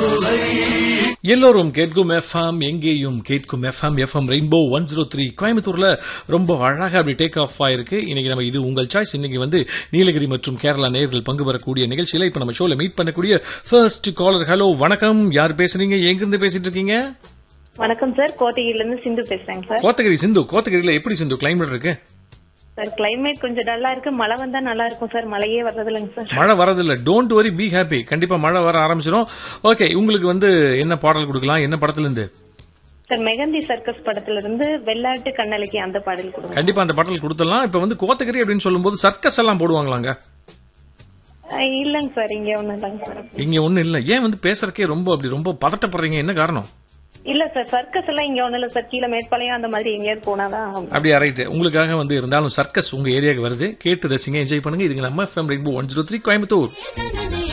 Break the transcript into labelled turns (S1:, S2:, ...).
S1: எல்லோரும் கேட்கும் எஃப்எம் எங்கேயும் கேட்கும் FM FM Rainbow one zero three கோயம்புத்தூர்ல ரொம்ப அழகா அப்படி டேக் ஆஃப் ஆயிருக்கு இன்னைக்கு நம்ம இது உங்கள் சாய்ஸ் இன்னைக்கு வந்து நீலகிரி மற்றும் கேரளா நேர்கள் பங்கு பெறக்கூடிய நிகழ்ச்சியில இப்ப நம்ம ஷோல மீட் பண்ணக்கூடிய ஃபர்ஸ்ட் காலர் ஹலோ வணக்கம் யார் பேசுறீங்க எங்கிருந்து பேசிட்டு இருக்கீங்க
S2: வணக்கம் சார் கோத்தகிரில இருந்து சிந்து பேசுறேங்க சார்
S1: கோத்தகிரி சிந்து கோத்தகிரியில எப்படி சிந்து கிளைமேட் இருக்கு
S2: சார் கிளைமேட் கொஞ்சம் டல்லா இருக்கு மழை வந்தா நல்லா இருக்கும் சார் மழையே வர்றது இல்லைங்க சார்
S1: மழை வரதில்ல டோன்ட் வரி பி ஹாப்பி கண்டிப்பா மழை வர ஆரம்பிச்சிடும் ஓகே உங்களுக்கு வந்து என்ன பாடல் கொடுக்கலாம் என்ன படத்துல இருந்து
S2: சார் மெகந்தி சர்க்கஸ் படத்துல இருந்து வெள்ளாட்டு கண்ணலைக்கு அந்த பாடல் கொடுங்க
S1: கண்டிப்பா அந்த பாடல் கொடுத்துடலாம் இப்ப வந்து கோத்தகிரி அப்படின்னு சொல்லும்போது சர்க்கஸ் எல்லாம் போடுவாங்களாங்க
S2: அஹ் இல்லைங்க சார் இங்க ஒண்ணும் இல்லைங்க சார்
S1: இங்க ஒண்ணு இல்ல ஏன் வந்து பேசுறதுக்கே ரொம்ப அப்படி ரொம்ப பதட்டப்படுறீங்க என்ன காரணம்
S2: இல்ல சார் சர்க்கஸ் எல்லாம் இங்க ஒண்ணும் இல்ல சார் கீழே மேற்பாளையம் அந்த மாதிரி எங்கேயாவது போனாதான்
S1: அப்படியே ரைட் உங்களுக்காக வந்து இருந்தாலும் சர்க்கஸ் உங்க ஏரியாவுக்கு வருது கேட்டு ரசிங்க என்ஜாய் பண்ணுங்க இதுங்க நம்ம FM Rainbow one zero three Coimbatore
S3: தனனே